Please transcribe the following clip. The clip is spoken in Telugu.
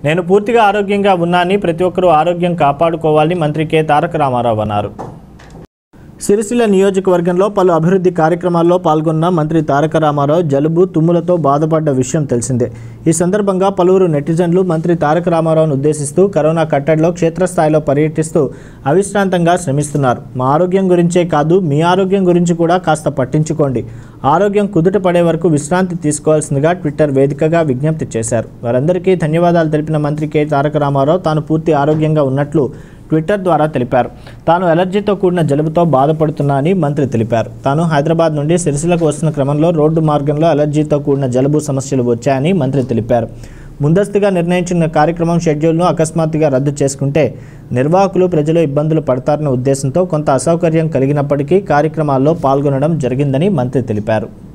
నేను పూర్తిగా ఆరోగ్యంగా ఉన్నానని ప్రతి ఒక్కరూ ఆరోగ్యం కాపాడుకోవాలని మంత్రి కె తారక రామారావు అన్నారు సిరిసిల్ల నియోజకవర్గంలో పలు అభివృద్ధి కార్యక్రమాల్లో పాల్గొన్న మంత్రి తారక రామారావు జలుబు తుమ్ములతో బాధపడ్డ విషయం తెలిసిందే ఈ సందర్భంగా పలువురు నెటిజన్లు మంత్రి తారక రామారావును ఉద్దేశిస్తూ కరోనా కట్టడిలో క్షేత్రస్థాయిలో పర్యటిస్తూ అవిశ్రాంతంగా శ్రమిస్తున్నారు మా ఆరోగ్యం గురించే కాదు మీ ఆరోగ్యం గురించి కూడా కాస్త పట్టించుకోండి ఆరోగ్యం కుదుట పడే వరకు విశ్రాంతి తీసుకోవాల్సిందిగా ట్విట్టర్ వేదికగా విజ్ఞప్తి చేశారు వారందరికీ ధన్యవాదాలు తెలిపిన మంత్రి కె తారక రామారావు తాను పూర్తి ఆరోగ్యంగా ఉన్నట్లు ట్విట్టర్ ద్వారా తెలిపారు తాను ఎలర్జీతో కూడిన జలుబుతో బాధపడుతున్నా అని మంత్రి తెలిపారు తాను హైదరాబాద్ నుండి సిరిసిలకు వస్తున్న క్రమంలో రోడ్డు మార్గంలో ఎలర్జీతో కూడిన జలుబు సమస్యలు వచ్చాయని మంత్రి తెలిపారు ముందస్తుగా నిర్ణయించిన కార్యక్రమం షెడ్యూల్ను అకస్మాత్తుగా రద్దు చేసుకుంటే నిర్వాహకులు ప్రజలు ఇబ్బందులు పడతారన్న ఉద్దేశంతో కొంత అసౌకర్యం కలిగినప్పటికీ కార్యక్రమాల్లో పాల్గొనడం జరిగిందని మంత్రి తెలిపారు